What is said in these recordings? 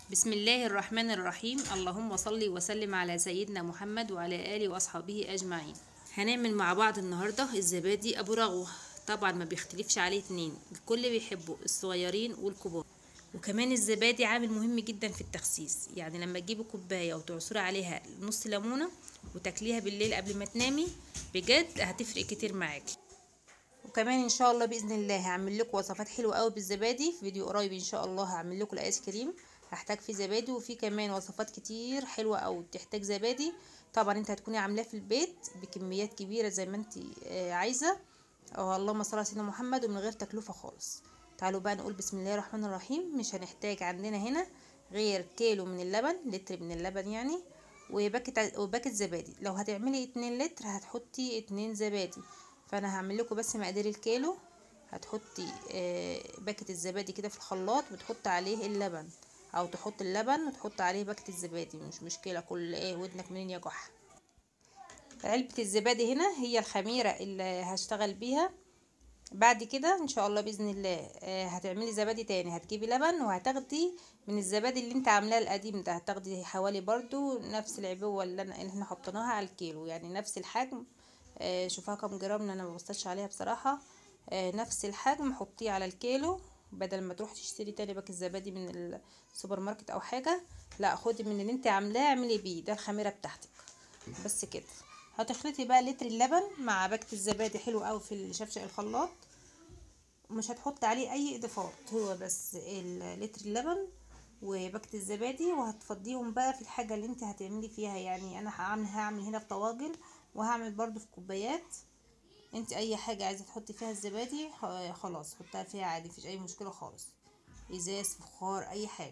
بسم الله الرحمن الرحيم اللهم صل وسلم على سيدنا محمد وعلى آله وأصحابه أجمعين هنعمل مع بعض النهاردة الزبادي أبو رغوة طبعا ما بيختلفش عليه اتنين الكل بيحبه الصغيرين والكبار وكمان الزبادي عامل مهم جدا في التخسيس يعني لما تجيبي كوباية وتعصري عليها نص ليمونة وتاكليها بالليل قبل ما تنامي بجد هتفرق كتير معاكي وكمان ان شاء الله باذن الله هعمل لكم وصفات حلوه قوي بالزبادي في فيديو قريب ان شاء الله هعمل لكم الايس كريم هحتاج فيه زبادي وفي كمان وصفات كتير حلوه قوي بتحتاج زبادي طبعا انت هتكوني عاملاه في البيت بكميات كبيره زي ما انت عايزه أو اللهم صل على سيدنا محمد ومن غير تكلفه خالص تعالوا بقى نقول بسم الله الرحمن الرحيم مش هنحتاج عندنا هنا غير كيلو من اللبن لتر من اللبن يعني وباكت وباكت زبادي لو هتعملي اتنين لتر هتحطي اتنين زبادي فانا هعمل لكم بس مقادير الكيلو هتحطي باكت الزبادي كده في الخلاط وتحط عليه اللبن او تحط اللبن وتحط عليه باكت الزبادي مش مشكله كل ايه ودنك منين يا جحا علبه الزبادي هنا هي الخميره اللي هشتغل بيها بعد كده ان شاء الله باذن الله هتعملي زبادي تاني هتجيبي لبن وهتاخدي من الزبادي اللي انت عاملاه القديم ده هتاخدي حوالي برضو نفس العبوه اللي, أنا اللي احنا حطيناها على الكيلو يعني نفس الحجم شوفها كام جرام انا ما ببصتش عليها بصراحه نفس الحجم حطيه على الكيلو بدل ما تروح تشتري تاني باكت الزبادي من السوبر ماركت او حاجه لا خدي من اللي انت عاملاه اعملي بيه ده الخميره بتاعتك بس كده هتخلطي بقى لتر اللبن مع باكت الزبادي حلو قوي في الشفشق الخلاط مش هتحط عليه اي اضافات هو بس لتر اللبن وباكت الزبادي وهتفضيهم بقى في الحاجه اللي انت هتعملي فيها يعني انا هعمل هعمل هنا في طواجن وهعمل برضو في كوبايات انت اي حاجه عايزه تحطي فيها الزبادي خلاص حطها فيها عادي مفيش اي مشكله خالص ازاز فخار اي حاجه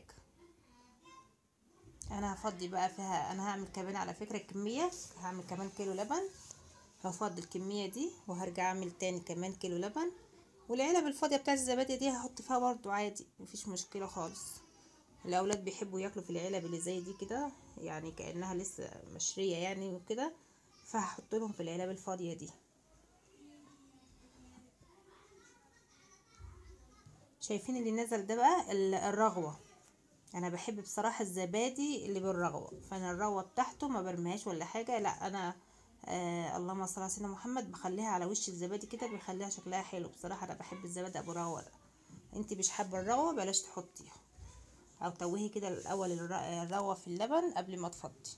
انا هفضي بقى فيها انا هعمل كمان على فكره كميه هعمل كمان كيلو لبن هفضي الكميه دي وهرجع اعمل تاني كمان كيلو لبن والعلب الفاضيه بتاعت الزبادي دي هحط فيها برضو عادي مفيش مشكله خالص الاولاد بيحبوا ياكلوا في العلب اللي زي دي كده يعني كانها لسه مشريه يعني وكده فهحط لهم في العلب الفاضيه دي شايفين اللي نزل ده بقى الرغوه انا بحب بصراحه الزبادي اللي بالرغوه فانا الرغوه بتاعته ما برميهاش ولا حاجه لا انا آه اللهم صل على سيدنا محمد بخليها على وش الزبادي كده بيخليها شكلها حلو بصراحه انا بحب الزبادي ابو رغوه ده انت مش حابه الرغوه بلاش تحطيها او توهي كده الاول الرغوه في اللبن قبل ما تفضي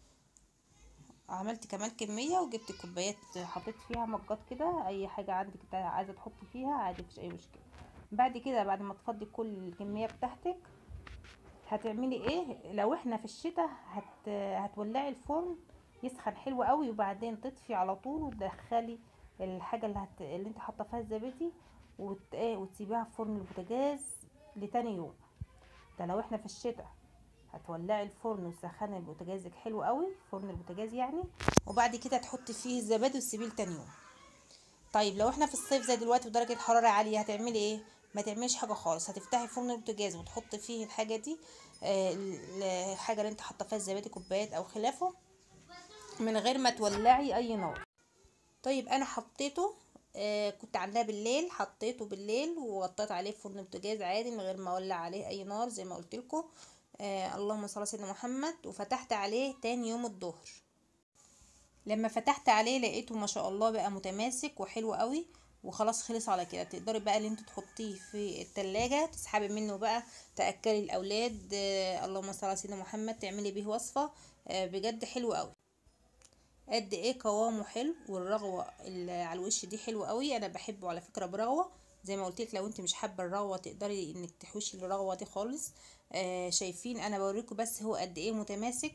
عملت كمان كمية وجبت كوبايات حطيت فيها مجات كده اي حاجة عندك عايزة تحطي فيها عادي مفيش اي مشكلة بعد كده بعد ما تفضي كل الكمية بتاعتك هتعملي ايه لو احنا في الشتاء هت... هتولعي الفرن يسخن حلو قوي وبعدين تطفي على طول وتدخلي الحاجة اللي, هت... اللي انت حاطه فيها الزبادي وت... وتسيبيها في فرن البوتاجاز لتاني يوم ده لو احنا في الشتاء هتولعي الفرن وتسخني البوتاجازك حلو قوي فرن البوتاجاز يعني وبعد كده تحطي فيه الزبادي وتسيبيه لتاني يوم طيب لو احنا في الصيف زي دلوقتي ودرجه الحراره عاليه هتعملي ايه ما تعمليش حاجه خالص هتفتحي فرن البوتاجاز وتحطي فيه الحاجه دي آه الحاجه اللي انت حاطه فيها الزبادي كوبايات او خلافه من غير ما تولعي اي نار طيب انا حطيته آه كنت عاملاه بالليل حطيته بالليل وغطيت عليه فرن البوتاجاز عادي من غير ما اولع عليه اي نار زي ما قلت لكم آه اللهم صل على سيدنا محمد وفتحت عليه تاني يوم الظهر لما فتحت عليه لقيته ما شاء الله بقى متماسك وحلو قوي وخلاص خلص على كده تقدري بقى اللي انت تحطيه في التلاجة تسحبي منه بقى تاكلي الاولاد آه اللهم صل على سيدنا محمد تعملي بيه وصفه آه بجد حلو قوي قد ايه قوامه حلو والرغوه اللي على الوش دي حلو قوي انا بحبه على فكره برغوه زي ما قلت لك لو انت مش حابه الرغوه تقدري انك تحوشي الرغوه دي خالص آه شايفين انا بوريكم بس هو قد ايه متماسك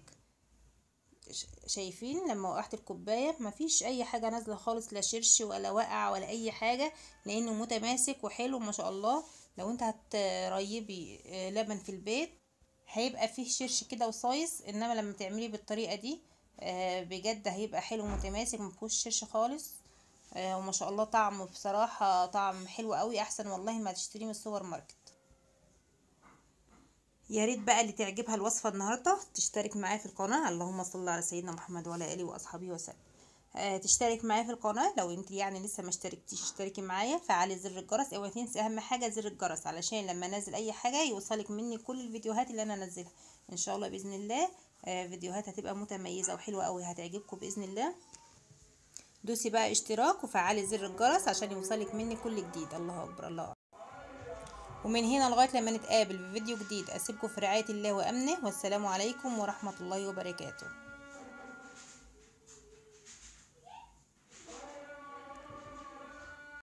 شايفين لما وقعت الكوبايه مفيش اي حاجه نازله خالص لا شرش ولا وقع ولا اي حاجه لانه متماسك وحلو ما شاء الله لو انت هتريبي لبن في البيت هيبقى فيه شرش كده وصايص انما لما تعمليه بالطريقه دي بجد هيبقى حلو متماسك مفيهوش شرش خالص وما شاء الله طعمه بصراحه طعم حلو قوي احسن والله ما تشتريه من السوبر ماركت يا ريت بقى اللي تعجبها الوصفه النهارده تشترك معايا في القناه اللهم صل على سيدنا محمد وعلى اله واصحابه وسلم آه، تشترك معايا في القناة لو انت يعني لسه ما اشتركتيش اشتركي معايا فعلي زر الجرس اوعي تنسي اهم حاجة زر الجرس علشان لما انزل اي حاجة يوصلك مني كل الفيديوهات اللي انا انزلها ان شاء الله باذن الله آه، فيديوهات هتبقى متميزة وحلوة قوي هتعجبكم باذن الله دوسي بقى اشتراك وفعلي زر الجرس عشان يوصلك مني كل جديد الله اكبر الله أكبر. ومن هنا لغاية لما نتقابل في فيديو جديد اسيبكم في رعاية الله وامنه والسلام عليكم ورحمة الله وبركاته